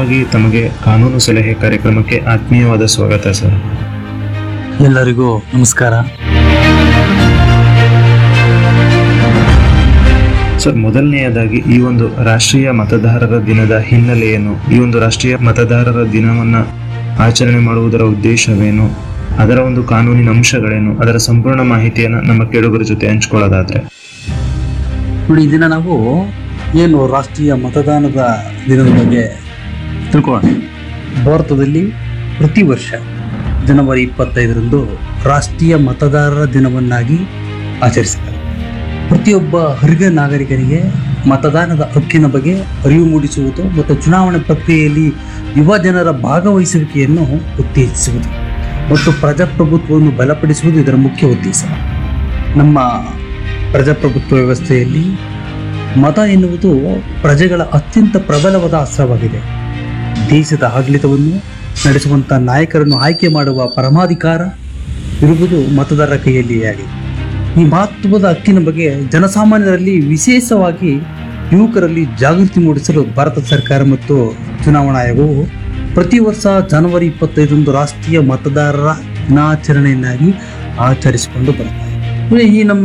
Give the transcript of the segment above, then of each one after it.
ಪರವಾಗಿ ತಮಗೆ ಕಾನೂನು ಸಲಹೆ ಕಾರ್ಯಕ್ರಮಕ್ಕೆ ಆತ್ಮೀಯವಾದ ಸ್ವಾಗತ ಸರ್ ಎಲ್ಲರಿಗೂ ನಮಸ್ಕಾರ ಸರ್ ಮೊದಲನೆಯದಾಗಿ ಈ ಒಂದು ರಾಷ್ಟ್ರೀಯ ಮತದಾರರ ದಿನದ ಹಿನ್ನೆಲೆಯನ್ನು ಈ ಒಂದು ರಾಷ್ಟ್ರೀಯ ಮತದಾರರ ದಿನವನ್ನ ಆಚರಣೆ ಮಾಡುವುದರ ಉದ್ದೇಶವೇನು ಅದರ ಒಂದು ಕಾನೂನಿನ ಅಂಶಗಳೇನು ಅದರ ಸಂಪೂರ್ಣ ಮಾಹಿತಿಯನ್ನು ನಮ್ಮ ಕೇಳುಗರ ಜೊತೆ ಹಂಚ್ಕೊಳ್ಳೋದಾದ್ರೆ ನೋಡಿ ಈ ದಿನ ನಾವು ಏನು ರಾಷ್ಟ್ರೀಯ ಮತದಾನದ ದಿನದ ಬಗ್ಗೆ ತಿಳ್ಕೊಳ್ಳೋಣ ಭಾರತದಲ್ಲಿ ಪ್ರತಿ ವರ್ಷ ಜನವರಿ ಇಪ್ಪತ್ತೈದರಂದು ರಾಷ್ಟ್ರೀಯ ಮತದಾರರ ದಿನವನ್ನಾಗಿ ಆಚರಿಸ್ತಾರೆ ಪ್ರತಿಯೊಬ್ಬ ಅರ್ಹ ನಾಗರಿಕರಿಗೆ ಮತದಾನದ ಹಕ್ಕಿನ ಬಗ್ಗೆ ಅರಿವು ಮೂಡಿಸುವುದು ಮತ್ತು ಚುನಾವಣೆ ಪ್ರಕ್ರಿಯೆಯಲ್ಲಿ ಯುವ ಜನರ ಭಾಗವಹಿಸುವಿಕೆಯನ್ನು ಉತ್ತೇಜಿಸುವುದು ಮತ್ತು ಪ್ರಜಾಪ್ರಭುತ್ವವನ್ನು ಬಲಪಡಿಸುವುದು ಇದರ ಮುಖ್ಯ ಉದ್ದೇಶ ನಮ್ಮ ಪ್ರಜಾಪ್ರಭುತ್ವ ವ್ಯವಸ್ಥೆಯಲ್ಲಿ ಮತ ಎನ್ನುವುದು ಪ್ರಜೆಗಳ ಅತ್ಯಂತ ಪ್ರಬಲವಾದ ಅಸ್ತ್ರವಾಗಿದೆ ದೇಶದ ಆಡಳಿತವನ್ನು ನಡೆಸುವಂಥ ನಾಯಕರನ್ನು ಆಯ್ಕೆ ಮಾಡುವ ಪರಮಾಧಿಕಾರ ಇರುವುದು ಮತದಾರರ ಕೈಯಲ್ಲಿಯೇ ಆಗಿದೆ ಈ ಮಹತ್ವದ ಹಕ್ಕಿನ ಬಗ್ಗೆ ಜನಸಾಮಾನ್ಯರಲ್ಲಿ ವಿಶೇಷವಾಗಿ ಯುವಕರಲ್ಲಿ ಜಾಗೃತಿ ಮೂಡಿಸಲು ಭಾರತ ಸರ್ಕಾರ ಮತ್ತು ಚುನಾವಣಾ ಆಯೋಗವು ಪ್ರತಿ ವರ್ಷ ಜನವರಿ ಇಪ್ಪತ್ತೈದರಂದು ರಾಷ್ಟ್ರೀಯ ಮತದಾರರ ದಿನಾಚರಣೆಯನ್ನಾಗಿ ಆಚರಿಸಿಕೊಂಡು ಬರುತ್ತದೆ ಅಂದ್ರೆ ಈ ನಮ್ಮ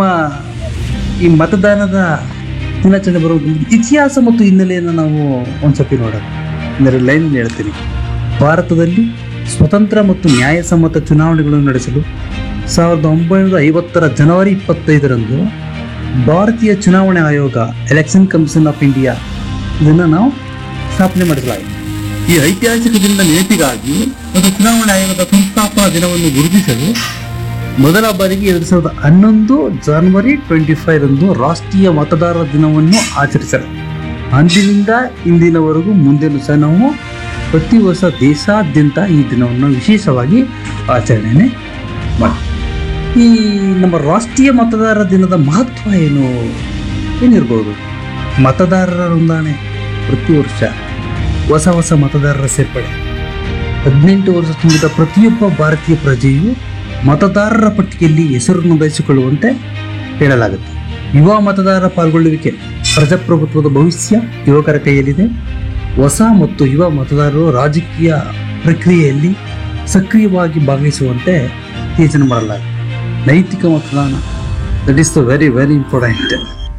ಈ ಮತದಾನದ ದಿನಾಚರಣೆ ಬರುವುದು ಇತಿಹಾಸ ಮತ್ತು ಹಿನ್ನೆಲೆಯನ್ನು ನಾವು ಒಂದ್ಸತಿ ನೋಡೋಣ ಅಂದರೆ ಲೈನ್ ಹೇಳ್ತೀನಿ ಭಾರತದಲ್ಲಿ ಸ್ವತಂತ್ರ ಮತ್ತು ನ್ಯಾಯಸಮ್ಮತ ಚುನಾವಣೆಗಳನ್ನು ನಡೆಸಲು ಸಾವಿರದ ಒಂಬೈನೂರ ಐವತ್ತರ ಜನವರಿ ಇಪ್ಪತ್ತೈದರಂದು ಭಾರತೀಯ ಚುನಾವಣಾ ಆಯೋಗ ಎಲೆಕ್ಷನ್ ಕಮಿಷನ್ ಆಫ್ ಇಂಡಿಯಾ ಇದನ್ನು ನಾವು ಸ್ಥಾಪನೆ ಮಾಡಿಸಲಾಗಿದೆ ಈ ಐತಿಹಾಸಿಕ ದಿನದ ನೆನಪಿಗಾಗಿ ಮತ್ತು ಚುನಾವಣಾ ಆಯೋಗದ ಸಂಸ್ಥಾಪನಾ ದಿನವನ್ನು ಗುರುತಿಸಲು ಮೊದಲ ಬಾರಿಗೆ ಎರಡು ಸಾವಿರದ ಹನ್ನೊಂದು ಜನವರಿ ಟ್ವೆಂಟಿ ಫೈವ್ ರಂದು ರಾಷ್ಟ್ರೀಯ ಮತದಾರರ ದಿನವನ್ನು ಆಚರಿಸಲು ಅಂದಿನಿಂದ ಇಂದಿನವರೆಗೂ ಮುಂದೆನೂ ಸಹ ನಾವು ಪ್ರತಿ ವರ್ಷ ದೇಶಾದ್ಯಂತ ಈ ದಿನವನ್ನು ವಿಶೇಷವಾಗಿ ಆಚರಣೆ ಮಾಡಿ ಈ ನಮ್ಮ ರಾಷ್ಟ್ರೀಯ ಮತದಾರರ ದಿನದ ಮಹತ್ವ ಏನು ಏನಿರ್ಬೋದು ಮತದಾರರ ನೋಂದಣಿ ಪ್ರತಿ ವರ್ಷ ಹೊಸ ಹೊಸ ಮತದಾರರ ಸೇರ್ಪಡೆ ಹದಿನೆಂಟು ವರ್ಷ ತುಂಬಿದ ಪ್ರತಿಯೊಬ್ಬ ಭಾರತೀಯ ಪ್ರಜೆಯು ಮತದಾರರ ಪಟ್ಟಿಯಲ್ಲಿ ಹೆಸರು ನೋಂದಾಯಿಸಿಕೊಳ್ಳುವಂತೆ ಹೇಳಲಾಗುತ್ತೆ ಯುವ ಮತದಾರರ ಪಾಲ್ಗೊಳ್ಳುವಿಕೆ ಪ್ರಜಾಪ್ರಭುತ್ವದ ಭವಿಷ್ಯ ಯುವಕರ ಕೈಯಲ್ಲಿದೆ ಹೊಸ ಮತ್ತು ಯುವ ಮತದಾರರು ರಾಜಕೀಯ ಪ್ರಕ್ರಿಯೆಯಲ್ಲಿ ಸಕ್ರಿಯವಾಗಿ ಭಾಗವಹಿಸುವಂತೆ ಯೋಚನೆ ಮಾಡಲಾಗಿದೆ ನೈತಿಕ ಮತದಾನ that is the very very important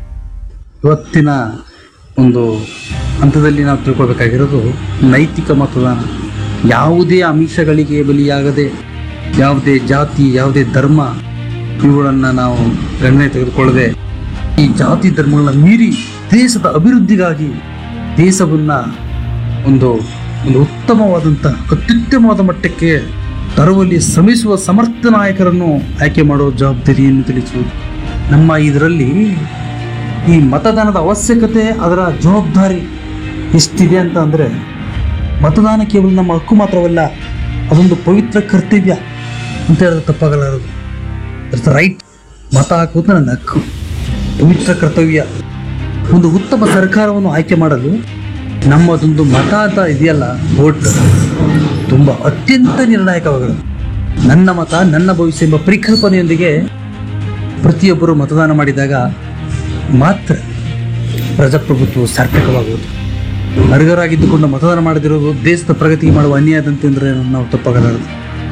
ಇವತ್ತಿನ ಒಂದು ಹಂತದಲ್ಲಿ ನಾವು ತಿಳ್ಕೊಬೇಕಾಗಿರೋದು ನೈತಿಕ ಮತದಾನ ಯಾವುದೇ ಆಮಿಷಗಳಿಗೆ ಬಲಿಯಾಗದೆ ಯಾವುದೇ ಜಾತಿ ಯಾವುದೇ ಧರ್ಮ ಇವುಗಳನ್ನು ನಾವು ಗಣನೆ ತೆಗೆದುಕೊಳ್ಳದೆ ಈ ಜಾತಿ ಧರ್ಮಗಳನ್ನ ಮೀರಿ ದೇಶದ ಅಭಿವೃದ್ಧಿಗಾಗಿ ದೇಶವನ್ನ ಒಂದು ಒಂದು ಉತ್ತಮವಾದಂಥ ಅತ್ಯುತ್ತಮವಾದ ಮಟ್ಟಕ್ಕೆ ತರುವಲ್ಲಿ ಶ್ರಮಿಸುವ ಸಮರ್ಥ ನಾಯಕರನ್ನು ಆಯ್ಕೆ ಮಾಡುವ ಜವಾಬ್ದಾರಿಯನ್ನು ತಿಳಿಸುವುದು ನಮ್ಮ ಇದರಲ್ಲಿ ಈ ಮತದಾನದ ಅವಶ್ಯಕತೆ ಅದರ ಜವಾಬ್ದಾರಿ ಎಷ್ಟಿದೆ ಅಂತ ಅಂದರೆ ಮತದಾನ ಕೇವಲ ನಮ್ಮ ಹಕ್ಕು ಮಾತ್ರವಲ್ಲ ಅದೊಂದು ಪವಿತ್ರ ಕರ್ತವ್ಯ ಅಂತ ಹೇಳಿದ್ರೆ ತಪ್ಪಾಗಲಾರದು ಇಟ್ಸ್ ರೈಟ್ ಮತ ಹಾಕುವುದು ನನ್ನ ಹಕ್ಕು ಪವಿತ್ರ ಕರ್ತವ್ಯ ಒಂದು ಉತ್ತಮ ಸರ್ಕಾರವನ್ನು ಆಯ್ಕೆ ಮಾಡಲು ನಮ್ಮದೊಂದು ಮತ ಅಂತ ಇದೆಯಲ್ಲ ವೋಟ್ ತುಂಬ ಅತ್ಯಂತ ನಿರ್ಣಾಯಕವಾಗಿದೆ ನನ್ನ ಮತ ನನ್ನ ಭವಿಷ್ಯ ಎಂಬ ಪರಿಕಲ್ಪನೆಯೊಂದಿಗೆ ಪ್ರತಿಯೊಬ್ಬರು ಮತದಾನ ಮಾಡಿದಾಗ ಮಾತ್ರ ಪ್ರಜಾಪ್ರಭುತ್ವವು ಸಾರ್ಥಕವಾಗುವುದು ಅರ್ಹರಾಗಿದ್ದುಕೊಂಡು ಮತದಾನ ಮಾಡದಿರುವುದು ದೇಶದ ಪ್ರಗತಿಗೆ ಮಾಡುವ ಅನ್ಯಾಯದಂತೆ ಅಂದರೆ ನಾವು ತಪ್ಪಾಗಲಾರದು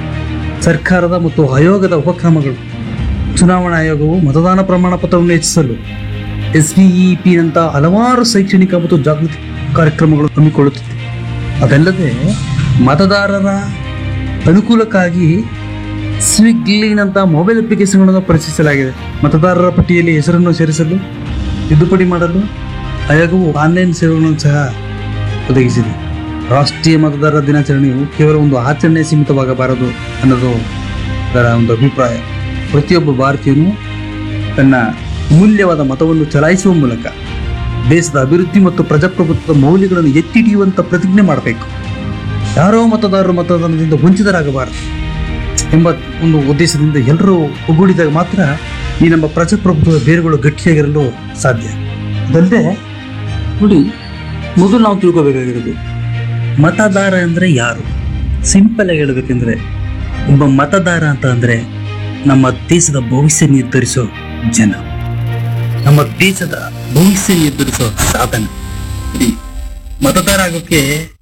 ಸರ್ಕಾರದ ಮತ್ತು ಆಯೋಗದ ಉಪಕ್ರಮಗಳು ಚುನಾವಣಾ ಆಯೋಗವು ಮತದಾನ ಪ್ರಮಾಣ ಪತ್ರವನ್ನು ಹೆಚ್ಚಿಸಲು ಎಸ್ ಪಿ ನಂತಹ ಹಲವಾರು ಶೈಕ್ಷಣಿಕ ಮತ್ತು ಜಾಗೃತಿ ಕಾರ್ಯಕ್ರಮಗಳು ಹಮ್ಮಿಕೊಳ್ಳುತ್ತಿದೆ ಅದಲ್ಲದೆ ಮತದಾರರ ಅನುಕೂಲಕ್ಕಾಗಿ ಸ್ವಿಗ್ಲಿನಂತಹ ಮೊಬೈಲ್ ಅಪ್ಲಿಕೇಶನ್ಗಳನ್ನು ಪರಿಚಯಿಸಲಾಗಿದೆ ಮತದಾರರ ಪಟ್ಟಿಯಲ್ಲಿ ಹೆಸರನ್ನು ಸೇರಿಸಲು ತಿದ್ದುಪಡಿ ಮಾಡಲು ಆಯೋಗವು ಆನ್ಲೈನ್ ಸೇವೆಗಳನ್ನು ಸಹ ಒದಗಿಸಿದೆ ರಾಷ್ಟ್ರೀಯ ಮತದಾರರ ದಿನಾಚರಣೆಯು ಕೇವಲ ಒಂದು ಆಚರಣೆ ಸೀಮಿತವಾಗಬಾರದು ಅನ್ನೋದು ಅದರ ಒಂದು ಅಭಿಪ್ರಾಯ ಪ್ರತಿಯೊಬ್ಬ ಭಾರತೀಯನು ತನ್ನ ಅಮೂಲ್ಯವಾದ ಮತವನ್ನು ಚಲಾಯಿಸುವ ಮೂಲಕ ದೇಶದ ಅಭಿವೃದ್ಧಿ ಮತ್ತು ಪ್ರಜಾಪ್ರಭುತ್ವದ ಮೌಲ್ಯಗಳನ್ನು ಎತ್ತಿ ಹಿಡಿಯುವಂಥ ಪ್ರತಿಜ್ಞೆ ಮಾಡಬೇಕು ಯಾರೋ ಮತದಾರರು ಮತದಾನದಿಂದ ವಂಚಿತರಾಗಬಾರದು ಎಂಬ ಒಂದು ಉದ್ದೇಶದಿಂದ ಎಲ್ಲರೂ ಒಗ್ಗೂಡಿದಾಗ ಮಾತ್ರ ಈ ನಮ್ಮ ಪ್ರಜಾಪ್ರಭುತ್ವದ ಬೇರುಗಳು ಗಟ್ಟಿಯಾಗಿರಲು ಸಾಧ್ಯ ಅದಲ್ಲದೆ ನೋಡಿ ಮೊದಲು ನಾವು ತಿಳ್ಕೊಬೇಕಾಗಿರೋದು ಮತದಾರ ಅಂದರೆ ಯಾರು ಸಿಂಪಲ್ ಆಗಿ ಹೇಳ್ಬೇಕೆಂದ್ರೆ ಒಬ್ಬ ಮತದಾರ ಅಂತ ಅಂದರೆ ನಮ್ಮ ದೇಶದ ಭವಿಷ್ಯ ನಿರ್ಧರಿಸೋ ಜನ ನಮ್ಮ ದೇಶದ ಭವಿಷ್ಯ ನಿರ್ಧರಿಸೋ ಸಾಧನ ಈ ಮತದಾರ ಆಗೋಕ್ಕೆ